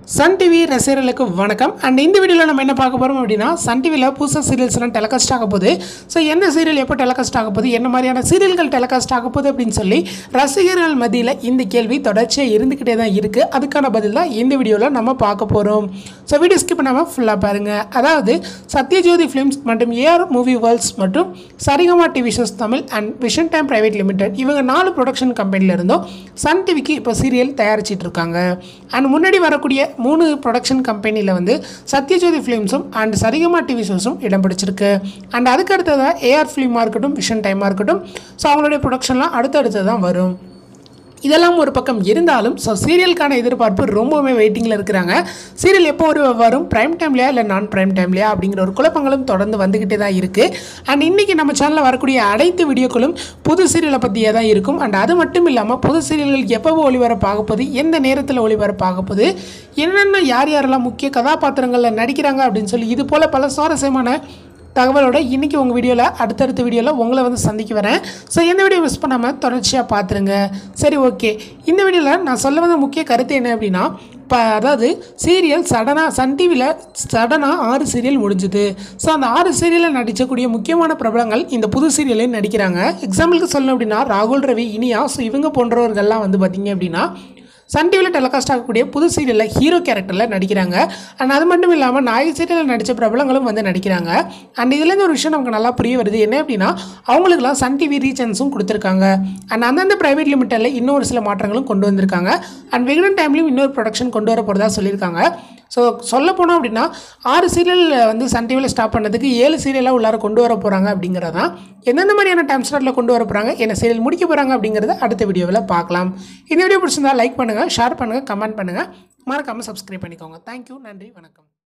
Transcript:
Sun TV ரசிகர்களுக்கு வணக்கம் and இந்த வீடியோவில் நம்ம என்ன பார்க்க போகிறோம் அப்படின்னா சன் டிவியில் புதுசாக சீரியல்ஸ்லாம் டெலகாஸ்ட் ஆக போகுது ஸோ எந்த சீரியல் எப்போ டெலகாஸ்ட் ஆக போகுது என்ன மாதிரியான சீரியல்கள் டெலகாஸ்ட் ஆக போகுது அப்படின்னு சொல்லி ரசிகர்கள் மத்தியில் இந்த கேள்வி தொடர்ச்சியாக இருந்துக்கிட்டே தான் இருக்குது அதுக்கான பதில் தான் இந்த வீடியோவில் நம்ம பார்க்க போகிறோம் ஸோ வீடியோ ஸ்கிப் பண்ணாமல் ஃபுல்லாக பாருங்கள் அதாவது சத்யஜோதி ஃபிலிம்ஸ் மற்றும் ஏஆர் மூவி வேர்ல்ட்ஸ் மற்றும் Saregama TV shows Tamil and vision time private limited இவங்க நாலு ப்ரொடக்ஷன் கம்பெனியில் இருந்தும் சன் டிவிக்கு இப்போ சீரியல் தயாரிச்சிட்டு இருக்காங்க அண்ட் முன்னாடி வரக்கூடிய மூணு ப்ரொடக்ஷன் கம்பெனியில் வந்து சத்யஜோதி ஃபிலிம்ஸும் அண்ட் சரிகமா டிவி ஷோஸும் இடம் பிடிச்சிருக்கு அண்ட் அதுக்கு அடுத்ததாக ஏஆர் ஃபிலிமாக இருக்கட்டும் விஷன் டைமாக இருக்கட்டும் ஸோ அவங்களுடைய ப்ரொடக்ஷன்லாம் அடுத்தடுத்து தான் வரும் இதெல்லாம் ஒரு பக்கம் இருந்தாலும் ஸோ சீரியலுக்கான எதிர்பார்ப்பு ரொம்பவுமே வெயிட்டிங்கில் இருக்கிறாங்க சீரியல் எப்போ ஒரு வரும் ப்ரைம் டைம்லையா இல்லை நான் ப்ரைம் டைம்லையா அப்படிங்கிற ஒரு குழப்பங்களும் தொடர்ந்து வந்துக்கிட்டே தான் இருக்குது அண்ட் இன்றைக்கி நம்ம சேனலில் வரக்கூடிய அனைத்து வீடியோக்களும் புது சீரியலை பற்றியே தான் இருக்கும் அண்ட் அது மட்டும் இல்லாமல் புது சீரியல்கள் எப்போ ஒளிபரப்பாக போகுது எந்த நேரத்தில் ஒளிபரப்பாக போகுது என்னென்ன யார் யாரெல்லாம் முக்கிய கதாபாத்திரங்களில் நடிக்கிறாங்க அப்படின்னு சொல்லி இது போல் பல சுவாரஸ்யமான தகவலோட இன்றைக்கி உங்கள் வீடியோவில் அடுத்தடுத்த வீடியோவில் உங்களை வந்து சந்திக்க வரேன் ஸோ இந்த வீடியோ மிஸ் பண்ணாமல் தொடர்ச்சியாக பார்த்துருங்க சரி ஓகே இந்த வீடியோவில் நான் சொல்ல வந்த முக்கிய கருத்து என்ன அப்படின்னா இப்போ அதாவது சீரியல் சடனாக சன் டிவியில் சடனாக ஆறு சீரியல் முடிஞ்சுது ஸோ அந்த ஆறு சீரியலில் நடிக்கக்கூடிய முக்கியமான பிரபலங்கள் இந்த புது சீரியலையும் நடிக்கிறாங்க எக்ஸாம்பிளுக்கு சொல்லணும் அப்படின்னா ராகுல் ரவி இனியா ஸோ இவங்க போன்றவர்கள்லாம் வந்து பார்த்திங்க அப்படின்னா சன் டிவியில் டெலிகாஸ்ட் ஆகக்கூடிய புது சீரியலில் ஹீரோ கேரக்டரில் நடிக்கிறாங்க அண்ட் அது மட்டும் இல்லாமல் நாயக சீரியலில் நடித்த பிரபலங்களும் வந்து நடிக்கிறாங்க அண்ட் இதுலேருந்து ஒரு விஷயம் நமக்கு நல்லா புரிய வருது என்ன அப்படின்னா அவங்களுக்குலாம் சன் டிவி ரீசன்ஸும் கொடுத்துருக்காங்க அண்ட் அந்தந்த ப்ரைவேட் லிமிட்டடில் இன்னும் ஒரு சில மாற்றங்களும் கொண்டு வந்திருக்காங்க அண்ட் விகடன் டைம்லையும் இன்னொரு ப்ரொடக்ஷன் கொண்டு வர போகிறதா சொல்லியிருக்காங்க ஸோ சொல்ல போனோம் அப்படின்னா ஆறு சீரியல் வந்து சன் டிவியில் ஸ்டாப் பண்ணதுக்கு ஏழு சீரியலாக உள்ளார கொண்டு வர போகிறாங்க அப்படிங்கிறது தான் எந்தெந்த மாதிரியான டைம் ஸ்லாட்டில் கொண்டு வர போகிறாங்க என்ன சீரியல் முடிக்க போகிறாங்க அப்படிங்கிறத அடுத்த வீடியோவில் பார்க்கலாம் இந்த வீடியோ பிடிச்சிருந்தா லைக் பண்ணுங்கள் ஷேர் பண்ணுங்கள் கமெண்ட் பண்ணுங்கள் மறக்காமல் சப்ஸ்கிரைப் பண்ணிக்கோங்க தேங்க்யூ நன்றி வணக்கம்